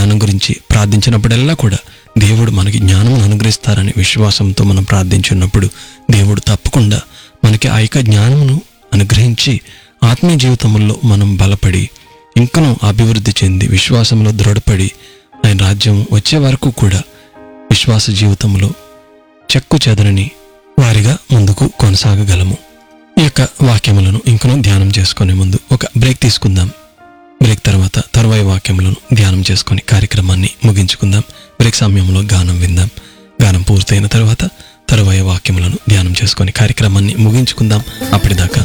జ్ఞానం గురించి ప్రార్థించినప్పుడల్లా కూడా దేవుడు మనకి జ్ఞానం అనుగ్రహిస్తారని విశ్వాసంతో మనం ప్రార్థించున్నప్పుడు దేవుడు తప్పకుండా మనకి ఆ యొక్క జ్ఞానమును అనుగ్రహించి ఆత్మీయ జీవితంలో మనం బలపడి ఇంకనూ అభివృద్ధి చెంది విశ్వాసంలో దృఢపడి ఆయన రాజ్యం వచ్చే వరకు కూడా విశ్వాస జీవితంలో చెక్కు చెదరని వారిగా ముందుకు కొనసాగగలము ఈ యొక్క వాక్యములను ఇంకనూ ధ్యానం చేసుకునే ముందు ఒక బ్రేక్ తీసుకుందాం బ్రేక్ తర్వాత తరువాయి వాక్యములను ధ్యానం చేసుకొని కార్యక్రమాన్ని ముగించుకుందాం బ్రేక్ సమయంలో గానం విందాం గానం పూర్తయిన తర్వాత తరువాయి వాక్యములను ధ్యానం చేసుకొని కార్యక్రమాన్ని ముగించుకుందాం అప్పటిదాకా